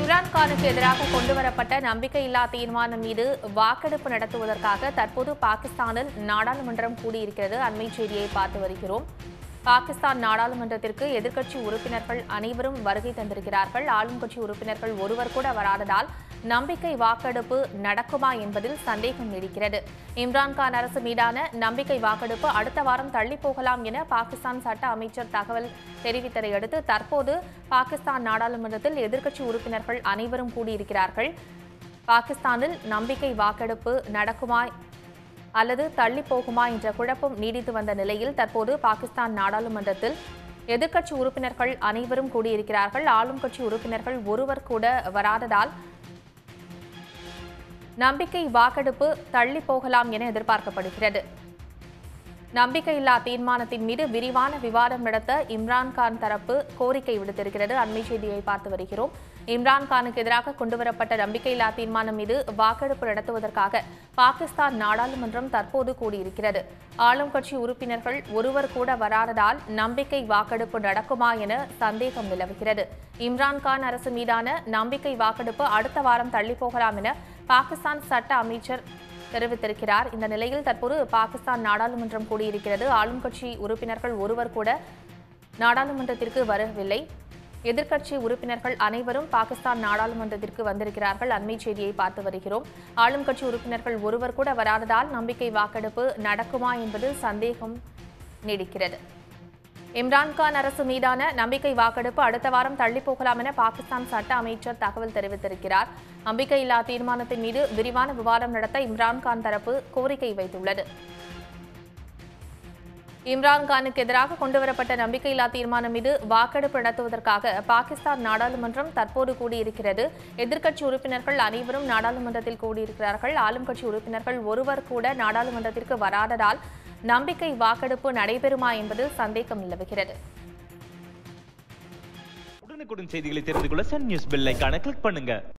இம்ரான்கானுக்கு எதிராக கொண்டுவரப்பட்ட நம்பிக்கையில்லா தீர்மானம் மீது வாக்கெடுப்பு நடத்துவதற்காக தற்போது பாகிஸ்தானில் நாடாளுமன்றம் கூடியிருக்கிறது அண்மை செய்தியை பார்த்து வருகிறோம் பாகிஸ்தான் நாடாளுமன்றத்திற்கு எதிர்க்கட்சி உறுப்பினர்கள் அனைவரும் வருகை தந்திருக்கிறார்கள் ஆளும் கட்சி உறுப்பினர்கள் ஒருவர் கூட வராததால் நம்பிக்கை வாக்கெடுப்பு நடக்குமா என்பதில் சந்தேகம் நீடிக்கிறது இம்ரான்கான் அரசு மீதான நம்பிக்கை வாக்கெடுப்பு அடுத்த வாரம் தள்ளி போகலாம் என பாகிஸ்தான் சட்ட அமைச்சர் தகவல் தெரிவித்ததை அடுத்து தற்போது பாகிஸ்தான் நாடாளுமன்றத்தில் எதிர்க்கட்சி உறுப்பினர்கள் அனைவரும் கூடியிருக்கிறார்கள் பாகிஸ்தானில் நம்பிக்கை வாக்கெடுப்பு நடக்குமா அல்லது தள்ளி போகுமா என்ற குழப்பம் நீடித்து வந்த நிலையில் தற்போது பாகிஸ்தான் நாடாளுமன்றத்தில் எதிர்க்கட்சி உறுப்பினர்கள் அனைவரும் கூடியிருக்கிறார்கள் ஆளும் கட்சி உறுப்பினர்கள் ஒருவர் கூட வராததால் நம்பிக்கை வாக்கெடுப்பு தள்ளி போகலாம் என எதிர்பார்க்கப்படுகிறது நம்பிக்கையில்லா தீர்மானத்தின் மீது விரிவான விவாதம் நடத்த இம்ரான்கான் தரப்பு கோரிக்கை விடுத்திருக்கிறது அண்மை செய்தியை பார்த்து வருகிறோம் இம்ரான்கானுக்கு எதிராக கொண்டுவரப்பட்ட நம்பிக்கையில்லா தீர்மானம் மீது வாக்கெடுப்பு நடத்துவதற்காக பாகிஸ்தான் நாடாளுமன்றம் தற்போது கூடியிருக்கிறது ஆளும் கட்சி உறுப்பினர்கள் ஒருவர் கூட வராததால் நம்பிக்கை வாக்கெடுப்பு நடக்குமா என சந்தேகம் நிலவுகிறது இம்ரான்கான் அரசு மீதான நம்பிக்கை வாக்கெடுப்பு அடுத்த வாரம் தள்ளி போகலாம் என பாகிஸ்தான் சட்ட அமைச்சர் தெரிவித்திருக்கிறார் இந்த நிலையில் தற்போது பாகிஸ்தான் நாடாளுமன்றம் கூடியிருக்கிறது ஆளும் கட்சி உறுப்பினர்கள் ஒருவர் கூட நாடாளுமன்றத்திற்கு வரவில்லை எதிர்க்கட்சி உறுப்பினர்கள் அனைவரும் பாகிஸ்தான் நாடாளுமன்றத்திற்கு வந்திருக்கிறார்கள் அண்மை செய்தியை பார்த்து வருகிறோம் ஆளும் கட்சி உறுப்பினர்கள் ஒருவர் கூட வராததால் நம்பிக்கை வாக்கெடுப்பு நடக்குமா என்பது சந்தேகம் நீடிக்கிறது இம்ரான்கான் அரசு மீதான நம்பிக்கை வாக்கெடுப்பு அடுத்த வாரம் தள்ளி போகலாம் என பாகிஸ்தான் சட்ட அமைச்சர் தகவல் தெரிவித்திருக்கிறார் நம்பிக்கையில்லா தீர்மானத்தின் மீது விரிவான விவாதம் நடத்த இம்ரான்கான் தரப்பு கோரிக்கை வைத்துள்ளது இம்ரான்கானுக்கு எதிராக கொண்டுவரப்பட்ட நம்பிக்கையில்லா தீர்மானம் மீது வாக்கெடுப்பு நடத்துவதற்காக பாகிஸ்தான் நாடாளுமன்றம் தற்போது கூடியிருக்கிறது எதிர்க்கட்சி உறுப்பினர்கள் அனைவரும் நாடாளுமன்றத்தில் கூடியிருக்கிறார்கள் ஆளும் கட்சி உறுப்பினர்கள் ஒருவர் கூட நாடாளுமன்றத்திற்கு வராததால் நம்பிக்கை வாக்கெடுப்பு நடைபெறுமா என்பதில் சந்தேகம் நிலவுகிறது உடனுக்குடன் செய்திகளை தெரிந்து கொள்ள சன் நியூஸ் பெல் ஐகானை கிளிக் பண்ணுங்க